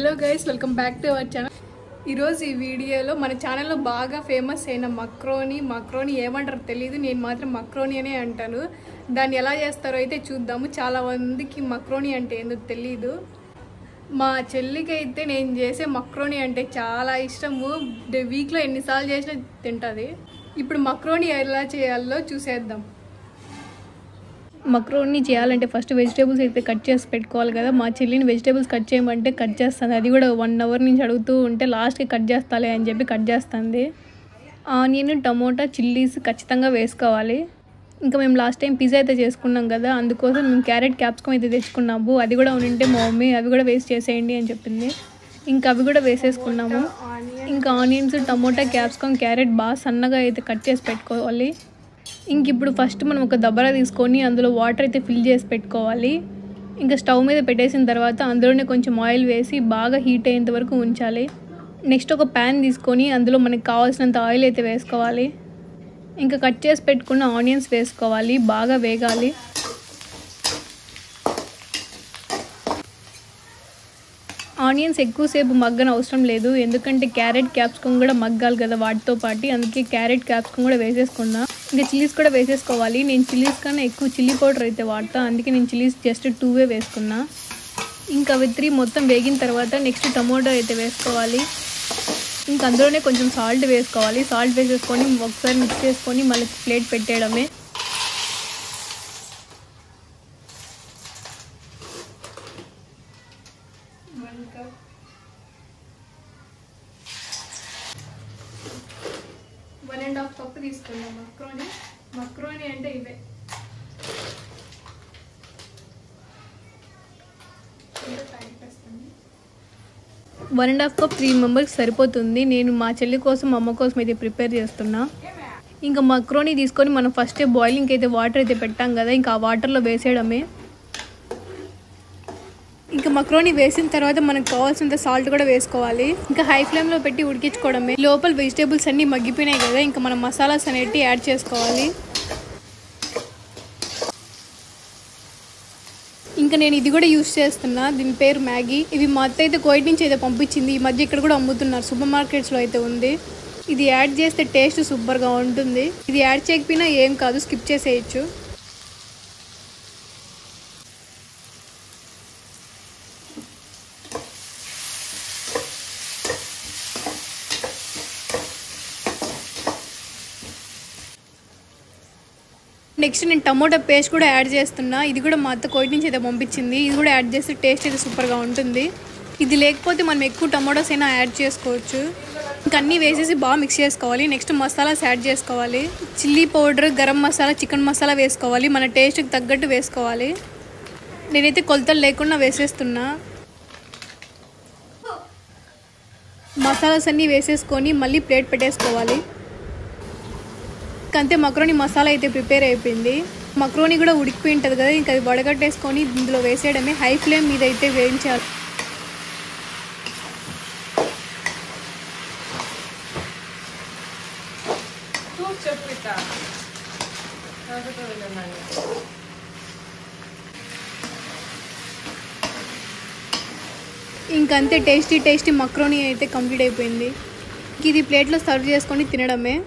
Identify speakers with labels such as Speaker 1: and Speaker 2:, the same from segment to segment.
Speaker 1: hello guys welcome back to our channel ఈరోజు ఈ వీడియోలో మన ఛానల్లో బాగా ఫేమస్ అయిన మక్రోని మక్రోని ఏమంటారో తెలియదు నేను మాత్రం మక్రోని అనే అంటాను దాన్ని ఎలా చేస్తారో అయితే చూద్దాము చాలా మందికి మక్రోని అంటే ఏందో తెలియదు మా చెల్లికి అయితే నేను చేసే మక్రోని అంటే చాలా ఇష్టము డే- వీక్లో ఎన్నిసార్లు చేసినా తింటుంది ఇప్పుడు మక్రోని ఎలా చేయాలో చూసేద్దాం మక్రోని చేయాలంటే ఫస్ట్ వెజిటేబుల్స్ అయితే కట్ చేసి పెట్టుకోవాలి కదా మా చెల్లిని వెజిటేబుల్స్ కట్ చేయమంటే కట్ చేస్తుంది అది కూడా వన్ అవర్ నుంచి అడుగుతూ ఉంటే లాస్ట్కి కట్ చేస్తాలే అని చెప్పి కట్ చేస్తుంది ఆనియన్ టమోటా చిల్లీస్ ఖచ్చితంగా వేసుకోవాలి ఇంకా మేము లాస్ట్ టైం పిజ్జా అయితే చేసుకున్నాం కదా అందుకోసం మేము క్యారెట్ క్యాప్సికమ్ అయితే తెచ్చుకున్నాము అది కూడా ఉంటే మా మమ్మీ అవి కూడా వేస్ట్ చేసేయండి అని చెప్పింది ఇంకా అవి కూడా వేసేసుకున్నాము ఇంకా ఆనియన్స్ టమోటా క్యాప్సికమ్ క్యారెట్ బాగా సన్నగా అయితే కట్ చేసి పెట్టుకోవాలి ఇంక ఇప్పుడు ఫస్ట్ మనం ఒక దబ్బరా తీసుకొని అందులో వాటర్ అయితే ఫిల్ చేసి పెట్టుకోవాలి ఇంకా స్టవ్ మీద పెట్టేసిన తర్వాత అందులోనే కొంచెం ఆయిల్ వేసి బాగా హీట్ అయ్యేంత వరకు ఉంచాలి నెక్స్ట్ ఒక ప్యాన్ తీసుకొని అందులో మనకి కావాల్సినంత ఆయిల్ అయితే వేసుకోవాలి ఇంకా కట్ చేసి పెట్టుకున్న ఆనియన్స్ వేసుకోవాలి బాగా వేగాలి ఆనియన్స్ ఎక్కువసేపు మగ్గన అవసరం లేదు ఎందుకంటే క్యారెట్ క్యాప్సికమ్ కూడా మగ్గాలి కదా వాటితో పాటు అందుకే క్యారెట్ క్యాప్సికమ్ కూడా వేసేసుకున్నా ఇంకా చిల్లీస్ కూడా వేసేసుకోవాలి నేను చిల్లీస్ కన్నా ఎక్కువ చిల్లీ పౌడర్ అయితే వాడతా అందుకే నేను చిల్లీస్ జస్ట్ టూవే వేసుకున్నా ఇంకా అవి త్రీ మొత్తం వేగిన తర్వాత నెక్స్ట్ టమోటో అయితే వేసుకోవాలి ఇంకా అందులోనే కొంచెం సాల్ట్ వేసుకోవాలి సాల్ట్ వేసేసుకొని ఒకసారి మిక్స్ చేసుకొని మళ్ళీ ప్లేట్ పెట్టేయడమే one cup one and half cup తీసుకున్నాం మక్రోని మక్రోని అంటే ఇవే one and half cup three members సరిపోతుంది నేను మా చెల్లి కోసం అమ్మ కోసం అయితే ప్రిపేర్ చేస్తున్నా ఇంకా మక్రోని తీసుకొని మనం ఫస్ట్ బాయిలింగ్కి అయితే వాటర్ అయితే పెట్టాం కదా ఇంకా ఆ వాటర్లో వేసేయడమే ఇంకా మక్రోని వేసిన తర్వాత మనకు కావాల్సినంత సాల్ట్ కూడా వేసుకోవాలి ఇంకా హై ఫ్లేమ్లో పెట్టి ఉడికించుకోవడమే లోపల వెజిటేబుల్స్ అన్నీ మగ్గిపోయినాయి కదా ఇంకా మనం మసాలాస్ అనేవి యాడ్ చేసుకోవాలి ఇంకా నేను ఇది కూడా యూస్ చేస్తున్నా దీని పేరు మ్యాగీ ఇవి మా అత్త అయితే కోయిట్ నుంచి అయితే పంపించింది ఈ మధ్య ఇక్కడ కూడా అమ్ముతున్నారు సూపర్ మార్కెట్స్లో అయితే ఉంది ఇది యాడ్ చేస్తే టేస్ట్ సూపర్గా ఉంటుంది ఇది యాడ్ చేయకపోయినా ఏం కాదు స్కిప్ చేసేయచ్చు నెక్స్ట్ నేను టమోటా పేస్ట్ కూడా యాడ్ చేస్తున్నా ఇది కూడా మా అత్త కోయిట్ నుంచి అయితే పంపించింది ఇది కూడా యాడ్ చేస్తే టేస్ట్ అయితే సూపర్గా ఉంటుంది ఇది లేకపోతే మనం ఎక్కువ టమోటాస్ అయినా యాడ్ చేసుకోవచ్చు ఇంకా అన్నీ వేసేసి బాగా మిక్స్ చేసుకోవాలి నెక్స్ట్ మసాలాస్ యాడ్ చేసుకోవాలి chilli powder garam masala chicken masala వేసుకోవాలి మన టేస్ట్కి తగ్గట్టు వేసుకోవాలి నేనైతే కొలతలు లేకుండా వేసేస్తున్నా మసాలాస్ అన్నీ వేసేసుకొని మళ్ళీ ప్లేట్ పెట్టేసుకోవాలి అంతే మక్రోని మసాలా అయితే ప్రిపేర్ అయిపోయింది మక్రోని కూడా ఉడికిపోయి ఉంటుంది కదా ఇంకా అది వడగట్టేసుకొని ఇందులో వేసేయడమే హై ఫ్లేమ్ మీద అయితే వేయించాలి ఇంకంతే టేస్టీ టేస్టీ మక్రోని అయితే కంప్లీట్ అయిపోయింది ఇది ప్లేట్లో సర్వ్ చేసుకొని తినడమే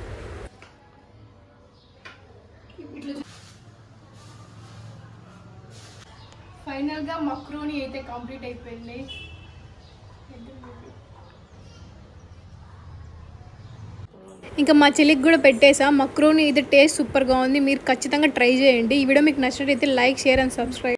Speaker 1: ఫైనల్గా మక్రోని అయితే కంప్లీట్ అయిపోయింది ఇంకా మా చెల్లికి కూడా పెట్టేసా మక్రోని ఇది టేస్ట్ సూపర్గా ఉంది మీరు ఖచ్చితంగా ట్రై చేయండి ఈ వీడియో మీకు నచ్చినట్టయితే లైక్ షేర్ అండ్ సబ్స్క్రైబ్